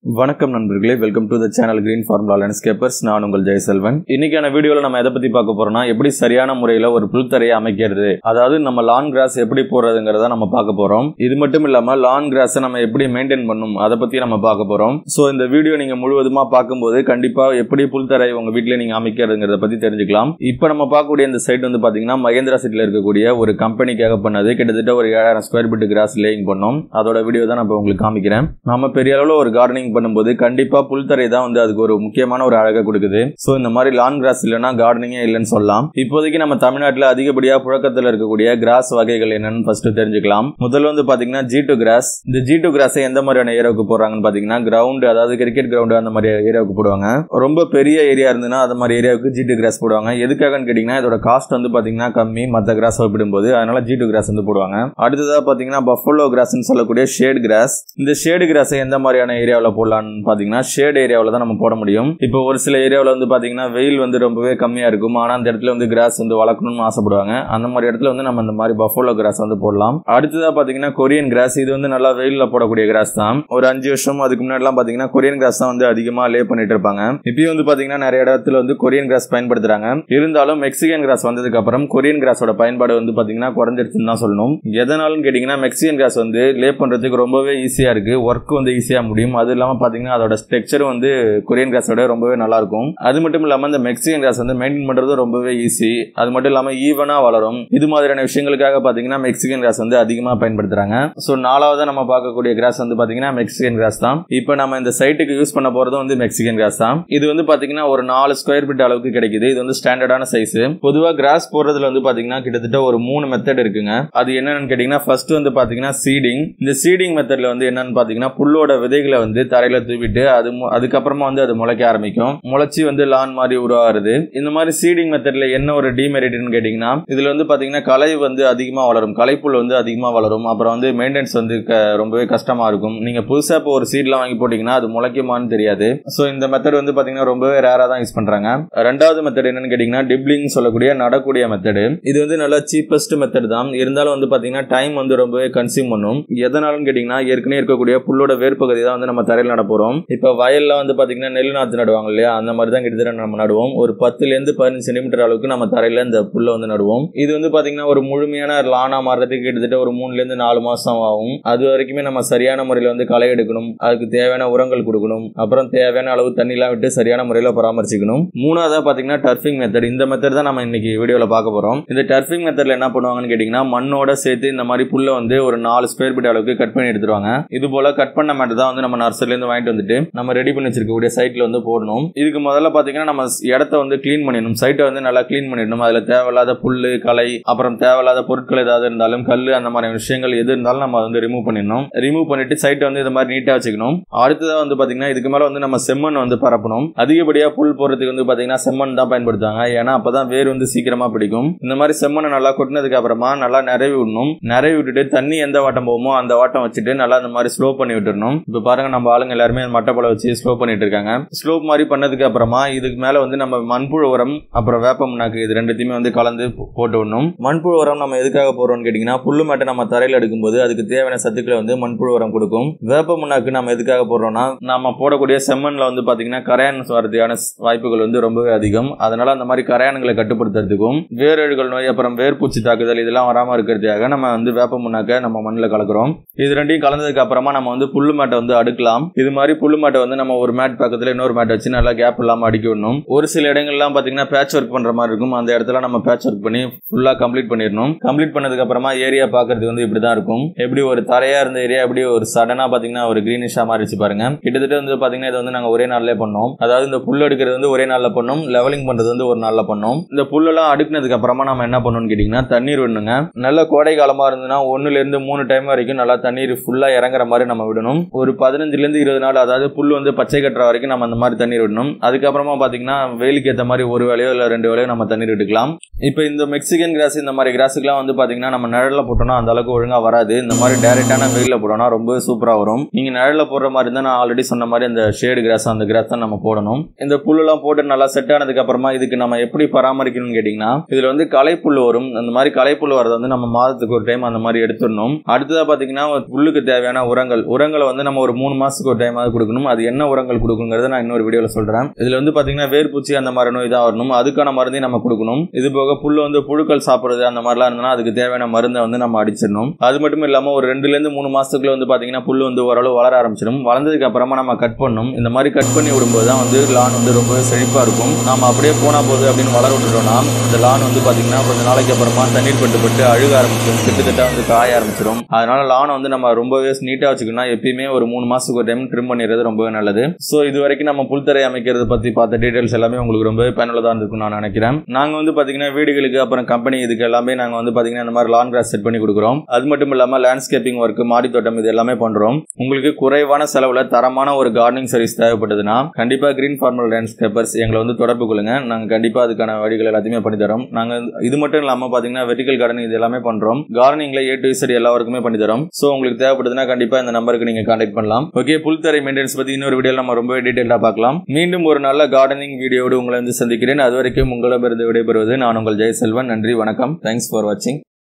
வணக்கம் நண்பர்களே welcome to the channel green formula landscapers நான் உங்கள் ஜெயசெல்வன் இன்னைக்கான வீடியோல நம்ம எதை பத்தி பார்க்க போறோம்னா எப்படி சரியான முறையில ஒரு புல்தரையை அமைக்கிறது அதாவது நம்ம லான் கிராஸ் எப்படி போறதுங்கிறத நம்ம பார்க்க போறோம் இது மட்டும் இல்லாம லான் கிராஸை நம்ம எப்படி மெயின்டைன் பண்ணும் அதை பத்தி நம்ம பார்க்க போறோம் ஸோ இந்த வீடியோ நீங்க முழுவதுமா பார்க்கும்போது கண்டிப்பா எப்படி புல்தரை உங்க வீட்டில் நீங்க அமைக்கிறதுங்கிறத பத்தி தெரிஞ்சுக்கலாம் இப்போ நம்ம பார்க்கக்கூடிய இந்த சைட் வந்து பாத்தீங்கன்னா மகேந்திரா சிட்டில இருக்கக்கூடிய ஒரு கம்பெனிக்காக பண்ணது கிட்டத்தட்ட ஒரு ஏழாயிரம் ஸ்கொயர் ஃபீட் கிராஸ் லேயிங் பண்ணோம் அதோட வீடியோ தான் நான் இப்போ உங்களுக்கு காமிக்கிறேன் நம்ம பெரிய அளவில் ஒரு கார்டனிங் பண்ணும்போது கண்டிப்பா புல்தரை தான் வந்து அதுக்கு ஒரு முக்கியமான ஒரு அழகை கொடுக்குது ஸோ இந்த மாதிரி லான் கிராஸ் இல்லைன்னா கார்டனிங்கே இல்லைன்னு சொல்லலாம் இப்போதைக்கு நம்ம தமிழ்நாட்டில் அதிகப்படியாக புழக்கத்தில் இருக்கக்கூடிய கிராஸ் வகைகள் என்னன்னு ஃபர்ஸ்ட் தெரிஞ்சுக்கலாம் முதல்ல வந்து பாத்தீங்கன்னா ஜி டூ கிராஸ் இந்த ஜி டூ கிராஸை எந்த மாதிரியான ஏரியாவுக்கு போடுறாங்கன்னு பாத்தீங்கன்னா கிரவுண்ட் அதாவது கிரிக்கெட் கிரவுண்ட் அந்த மாதிரி ஏரியாவுக்கு போடுவாங்க ரொம்ப பெரிய ஏரியா இருந்ததுன்னா அந்த மாதிரி ஏரியாவுக்கு ஜி டூ கிராஸ் போடுவாங்க எதுக்காகன்னு கேட்டிங்கன்னா இதோட காஸ்ட் வந்து பாத்தீங்கன்னா கம்மி மற்ற கிராஸ் ஒப்பிடும்போது அதனால ஜி டூ கிராஸ் வந்து போடுவாங்க அடுத்ததா பாத்தீங்கன்னா பஃபலோ கிராஸ்னு சொல்லக்கூடிய ஷேட் கிராஸ் இந்த ஷேடு கிராஸை எந்த மாதிரியான ஏரியாவில் போடலாம்னு பாத்தீங்கன்னா ஷேட் ஏரியாவில் தான் நம்ம போட முடியும் இப்போ ஒரு சில ஏரியாவில் வந்து பாத்தீங்கன்னா வெயில் வந்து ரொம்பவே கம்மியா இருக்கும் ஆனா அந்த இடத்துல வந்து கிராஸ் வந்து வளர்க்கணும்னு ஆசைப்படுவாங்க அந்த மாதிரி இடத்துல வந்து நம்ம இந்த மாதிரி பஃபலோ கிராஸ் வந்து போடலாம் அடுத்ததா பாத்தீங்கன்னா கொரியன் கிராஸ் இது வந்து நல்லா வெயில்ல போடக்கூடிய கிராஸ் தான் ஒரு அஞ்சு வருஷம் அதுக்கு முன்னாடிலாம் பாத்தீங்கன்னா கொரியன் கிராஸ் தான் வந்து அதிகமா லே பண்ணிட்டு இருப்பாங்க இப்பயும் வந்து பாத்தீங்கன்னா நிறைய இடத்துல வந்து கொரியன் கிராஸ் பயன்படுத்துறாங்க இருந்தாலும் மெக்சிகன் கிராஸ் வந்ததுக்கு அப்புறம் கொரியன் கிராஸோட பயன்பாடு வந்து பாத்தீங்கன்னா குறைஞ்சிருச்சுன்னு தான் சொல்லணும் எதனாலும் கேட்டீங்கன்னா மெக்சிகன் கிராஸ் வந்து லே பண்றதுக்கு ரொம்பவே ஈஸியா இருக்கு ஒர்க் வந்து ஈஸியா முடியும் அது இல்லாம பாத்தீங்கன்னா அதோட ஸ்ட்ரக்சர் வந்து கொரியன் கிராஸோட ரொம்பவே நல்லா இருக்கும் அது மட்டும் இல்லாம இந்த மெக்சிகன் கிராஸ் வந்து மெயின்டைன் பண்றது ரொம்பவே ஈஸி அது மட்டும் இல்லாம ஈவனா வளரும் இது மாதிரியான விஷயங்களுக்காக பாத்தீங்கன்னா மெக்சிகன் கிராஸ் வந்து அதிகமா பயன்படுத்துறாங்க ஸோ நாலாவது நம்ம பார்க்கக்கூடிய கிராஸ் வந்து பாத்தீங்கன்னா மெக்சிகன் கிராஸ் தான் இப்போ நம்ம இந்த சைட்டுக்கு யூஸ் பண்ண போறது வந்து மெக்சிகன் கிராஸ் தான் இது வந்து பாத்தீங்கன்னா ஒரு நாலு ஸ்கொயர் ஃபீட் அளவுக்கு கிடைக்குது இது வந்து ஸ்டாண்டர்டான சைஸ் பொதுவா கிராஸ் போடுறதுல வந்து பாத்தீங்கன்னா கிட்டத்தட்ட ஒரு மூணு மெத்தட் இருக்குங்க அது என்னன்னு கேட்டீங்கன்னா ஃபர்ஸ்ட் வந்து பாத்தீங்கன்னா சீடிங் இந்த சீடிங் மெத்தட்ல வந்து என்னன்னு பாத்தீங்கன்னா புல்லோட விதைகளை வந்து தரையில தூவிட்டு அது மு- அதுக்கப்புறமா வந்து அது முளைக்க ஆரம்பிக்கும் முளைச்சி வந்து லான் மாதிரி உருவாகுது இந்த மாதிரி சீடிங் மெத்தட்ல என்ன ஒரு டிமெரிட்னு கேட்டீங்கன்னா இதுல வந்து பாத்தீங்கன்னா களை வந்து அதிகமா வளரும் களைப்புல் வந்து அதிகமா வளரும் அப்புறம் வந்து மெயின்டெனன்ஸ் வந்து க- ரொம்பவே கஷ்டமா இருக்கும் நீங்க புதுசா இப்போ ஒரு சீட்லாம் வாங்கி போட்டீங்கன்னா அது முளைக்குமான்னு தெரியாது ஸோ இந்த மெத்தட் வந்து பாத்தீங்கன்னா ரொம்பவே ரேரா தான் யூஸ் பண்றாங்க ரெண்டாவது மெத்தட் என்னன்னு கேட்டீங்கன்னா டிப்ளிங் சொல்லக்கூடிய நடக்கூடிய மெத்தடு இது வந்து நல்லா சீப்பஸ்ட் மெத்தட் தான் இருந்தாலும் வந்து பாத்தீங்கன்னா டைம் வந்து ரொம்பவே கன்சியூம் பண்ணும் எதனாலும் கேட்டீங்கன்னா ஏற்கனவே இருக்கக்கூடிய புல்லோட வேர்ப்பகுதி தான் வந்து நம்ம தரையில் நட போறோம் இப்போ வயல்ல வந்து பாத்தீங்கன்னா நெல் நாத்து நடுவாங்க இல்லையா அந்த மாதிரி தான் கிட்டத்தட்ட நம்ம நடுவோம் ஒரு பத்துல இருந்து பதினஞ்சு சென்டிமீட்டர் அளவுக்கு நம்ம தரையில இந்த புல்லை வந்து நடுவோம் இது வந்து பாத்தீங்கன்னா ஒரு முழுமையான லானா மாறுறதுக்கு கிட்டத்தட்ட ஒரு மூணுல இருந்து நாலு மாசம் ஆகும் அது வரைக்குமே நம்ம சரியான முறையில் வந்து களை எடுக்கணும் அதுக்கு தேவையான உரங்கள் கொடுக்கணும் அப்புறம் தேவையான அளவு தண்ணிலாம் விட்டு சரியான முறையில் பராமரிச்சுக்கணும் மூணாவதா பாத்தீங்கன்னா டர்ஃபிங் மெத்தட் இந்த மெத்தட் தான் நம்ம இன்னைக்கு வீடியோல பார்க்க போறோம் இந்த டர்ஃபிங் மெத்தட்ல என்ன பண்ணுவாங்கன்னு கேட்டீங்கன்னா மண்ணோட சேர்த்து இந்த மாதிரி புல்லை வந்து ஒரு நாலு ஸ்கொயர் ஃபீட் அளவுக்கு கட் பண்ணி எடுத்துருவாங்க இது போல கட் பண்ண மேட்டர் தான் வந்து நம்ம நர்சரில இருந்து வாங்கிட்டு வந்துட்டு நம்ம ரெடி பண்ணி வச்சிருக்கக்கூடிய சைட்ல வந்து போடணும் இதுக்கு முதல்ல பாத்தீங்கன்னா நம்ம இடத்த வந்து க்ளீன் பண்ணிடணும் சைட்டை வந்து நல்லா க்ளீன் பண்ணிடணும் அதுல தேவையில்லாத புல்லு களை அப்புறம் தேவையில்லாத பொருட்கள் ஏதாவது இருந்தாலும் கல் அந்த மாதிரி விஷயங்கள் எது இருந்தாலும் நம்ம வந்து ரிமூவ் பண்ணிடணும் ரிமூவ் பண்ணிட்டு சைட்டை வந்து இந்த மாதிரி நீட்டா வச்சுக்கணும் அடுத்ததா வந்து பாத்தீங்கன்னா இதுக்கு மேல வந்து நம்ம செம்மண் வந்து பரப்பணும் அதிகப்படியா புல் போறதுக்கு வந்து பாத்தீங்கன்னா செம்மண் தான் பயன்படுத்துவாங்க ஏன்னா அப்பதான் வேர் வந்து சீக்கிரமா பிடிக்கும் இந்த மாதிரி செம்மண்ணை நல்லா கொட்டினதுக்கு அப்புறமா நல்லா நிறவி விடணும் நிறவி விட்டுட்டு தண்ணி எந்த வாட்டம் போகுமோ அந்த வாட்டம் வச்சுட்டு நல்லா இந்த மாதிரி ஸ்லோ பண்ணி விட்டுறணும் இப்போ பாருங்க நம்ம ஆளுங்க எல்லாருமே மட்டப்பழம் வச்சு ஸ்லோ பண்ணிட்டு இருக்காங்க ஸ்லோ மாதிரி பண்ணதுக்கு அப்புறமா இதுக்கு மேல வந்து நம்ம மண்புழு உரம் அப்புறம் வேப்ப முன்னாக்கு இது ரெண்டுத்தையுமே வந்து கலந்து போ- போட்டு விடணும் மண்புழு உரம் நம்ம எதுக்காக போடுறோம்னு கேட்டீங்கன்னா புல்லு மேட்டை நம்ம தரையில் எடுக்கும்போது அதுக்கு தேவையான சத்துக்களை வந்து மண்புழு உரம் கொடுக்கும் வேப்ப முன்னாக்கு நம்ம எதுக்காக போடுறோம்னா நம்ம போடக்கூடிய செம்மண்ல வந்து பாத்தீங்கன்னா கரையான் வரதுக்கான ஸ்- வாய்ப்புகள் வந்து ரொம்பவே அதிகம் அதனால அந்த மாதிரி கரையான்களை கட்டுப்படுத்துறதுக்கும் வேரழுகள் நோய் அப்புறம் வேர்பூச்சி தாக்குதல் இதெல்லாம் வராம இருக்கிறதுக்காக நம்ம வந்து வேப்ப முன்னாக்க நம்ம மண்ணில் கலக்குறோம் இது ரெண்டையும் கலந்ததுக்கு அப்புறமா நம்ம வந்து புல்லு மேட்டை வந்து அடுக்கலாம் இது மாதிரி புல்லு மேட்டை வந்து நம்ம ஒரு மேட் பக்கத்துல இன்னொரு மேட் வச்சு நல்லா கேப் இல்லாம அடிக்க விடணும் ஒரு சில இடங்கள்லாம் பாத்தீங்கன்னா பேட்ச் ஒர்க் பண்ற மாதிரி இருக்கும் அந்த இடத்துல நம்ம பேட்ச் ஒர்க் பண்ணி ஃபுல்லா கம்ப்ளீட் பண்ணிடணும் கம்ப்ளீட் பண்ணதுக்கு அப்புறமா ஏரியா பாக்குறதுக்கு வந்து இப்படிதான் இருக்கும் எப்படி ஒரு தரையா இருந்த ஏரியா எப்படி ஒரு சடனா பாத்தீங்கன்னா ஒரு கிரீனிஷா மாறிச்சு பாருங்க கிட்டத்தட்ட வந்து பாத்தீங்கன்னா இது வந்து நாங்க ஒரே நாள்லயே பண்ணோம் அதாவது இந்த புல் எடுக்கிறது வந்து ஒரே நாள்ல பண்ணோம் லெவலிங் பண்றது வந்து ஒரு நாள்ல பண்ணோம் இந்த புல்லெல்லாம் அடுக்குனதுக்கு அப்புறமா நம்ம என்ன பண்ணணும்னு கேட்டீங்கன்னா தண்ணீர் விடணுங்க நல்ல கோடை காலமா இருந்ததுன்னா ஒண்ணுல இருந்து மூணு டைம் வரைக்கும் நல்லா தண்ணீர் ஃபுல்லா இறங்குற மாதிரி நம்ம விடணும் ஒரு பதினஞ்சுல இருந்து இருபது நாள் அதாவது புல் வந்து பச்சை கட்டுற வரைக்கும் நம்ம அந்த மாதிரி தண்ணீர் விடணும் அதுக்கப்புறமா பாத்தீங்கன்னா வெயிலுக்கு ஏற்ற மாதிரி ஒரு வேலையோ இல்ல ரெண்டு வேலையோ நம்ம தண்ணீர் விட்டுக்கலாம் இப்போ இந்த மெக்சிகன் கிராஸ் இந்த மாதிரி கிராஸுக்குலாம் வந்து பாத்தீங்கன்னா நம்ம நிழல்ல போட்டோம்னா அந்த அளவுக்கு ஒழுங்கா வராது இந்த மாதிரி டைரக்டான வெயில்ல போட்டோம்னா ரொம்ப சூப்பரா வரும் நீங்க நிழல்ல போடுற மாதிரி இருந்தா நான் ஆல்ரெடி சொன்ன மாதிரி அந்த ஷேடு கிராஸ் அந்த கிராஸ் தான் நம்ம போடணும் இந்த புல்லெல்லாம் போட்டு நல்லா செட் ஆனதுக்கு அப்புறமா இதுக்கு நம்ம எப்படி பராமரிக்கணும்னு கேட்டீங்கன்னா இதுல வந்து களைப்புல் வரும் அந்த மாதிரி களைப்புல் வரதை வந்து நம்ம மாதத்துக்கு ஒரு டைம் அந்த மாதிரி எடுத்துடணும் அடுத்ததா பாத்தீங்கன்னா ஒரு புல்லுக்கு தேவையான உரங்கள் உரங்களை வந்து நம்ம ஒரு மூணு மாசத்துக்கு ஒரு ஒரு டைமாவது கொடுக்கணும் அது என்ன உரங்கள் கொடுக்குங்கிறத நான் இன்னொரு வீடியோல சொல்றேன் இதுல வந்து பாத்தீங்கன்னா வேர்பூச்சி அந்த மாதிரி நோய் தான் வரணும் அதுக்கான மருந்தையும் நம்ம கொடுக்கணும் இது போக புல்லு வந்து புழுக்கள் சாப்பிடுறது அந்த மாதிரிலாம் இருந்ததுன்னா அதுக்கு தேவையான மருந்தை வந்து நம்ம அடிச்சிடணும் அது மட்டும் இல்லாம ஒரு ரெண்டுல இருந்து மூணு மாசத்துக்குள்ள வந்து பாத்தீங்கன்னா புல்லு வந்து ஓரளவு வளர ஆரம்பிச்சிடும் வளர்ந்ததுக்கு அப்புறமா நம்ம கட் பண்ணணும் இந்த மாதிரி கட் பண்ணி விடும்போது தான் வந்து லான் வந்து ரொம்பவே செழிப்பா இருக்கும் நாம அப்படியே போனா போகுது அப்படின்னு வளர விட்டுட்டோம்னா இந்த லான் வந்து பாத்தீங்கன்னா கொஞ்ச நாளைக்கு அப்புறமா தண்ணீர் பட்டு பட்டு அழுக ஆரம்பிச்சிடும் கிட்டத்தட்ட வந்து காய ஆரம்பிச்சிடும் அதனால லானை வந்து நம்ம ரொம்பவே நீட்டா வச்சுக்கணும் எப்பயுமே ஒரு மூணு மாசத்துக்கு ஒரு டைம் ட்ரிம் பண்ணிடுறது ரொம்பவே நல்லது ஸோ இது வரைக்கும் நம்ம புல்தரை அமைக்கிறது பத்தி பார்த்த டீடைல்ஸ் எல்லாமே உங்களுக்கு ரொம்பவே பயனுள்ளதா இருந்திருக்கும் நான் நினைக்கிறேன் நாங்க வந்து பாத்தீங்கன்னா வீடுகளுக்கு அப்புறம் கம்பெனி இதுக்கு எல்லாமே நாங்க வந்து பாத்தீங்கன்னா இந்த மாதிரி லான் கிராஸ் செட் பண்ணி கொடுக்குறோம் அது மட்டும் இல்லாம லேண்ட்ஸ்கேப்பிங் ஒர்க் மாடி தோட்டம் இது எல்லாமே பண்றோம் உங்களுக்கு குறைவான செலவுல தரமான ஒரு கார்டனிங் சர்வீஸ் தேவைப்பட்டதுன்னா கண்டிப்பா கிரீன் ஃபார்மல் லேண்ட்ஸ்கேப்பர்ஸ் எங்களை வந்து தொடர்பு கொள்ளுங்க நாங்க கண்டிப்பா அதுக்கான வழிகள் எல்லாத்தையுமே பண்ணி தரோம் நாங்க இது மட்டும் இல்லாம பாத்தீங்கன்னா வெர்டிகல் கார்டனிங் இது எல்லாமே பண்றோம் கார்டனிங்ல ஏ டு சரி எல்லாருக்குமே பண்ணி தரோம் சோ உங்களுக்கு தேவைப்படுதுன்னா கண்டிப்பா இந்த நம்பருக்கு நீங்க கான்டாக்ட் பண்ணலாம் ஓகே புல்தரை மெயின்டெனன்ஸ் பத்தி இன்னொரு வீடியோ நம்ம ரொம்பவே டீடைலா பார்க்கலாம் மீண்டும் ஒரு நல்ல கார்டனிங் வீடியோடு உங்களை வந்து சந்திக்கிறேன் அது வரைக்கும் உங்களிடமிருந்து விடைபெறுவது நான் உங்கள் ஜெயசெல்வன் நன்றி வணக்கம் தேங்க்ஸ் ஃபார் வாட்சிங்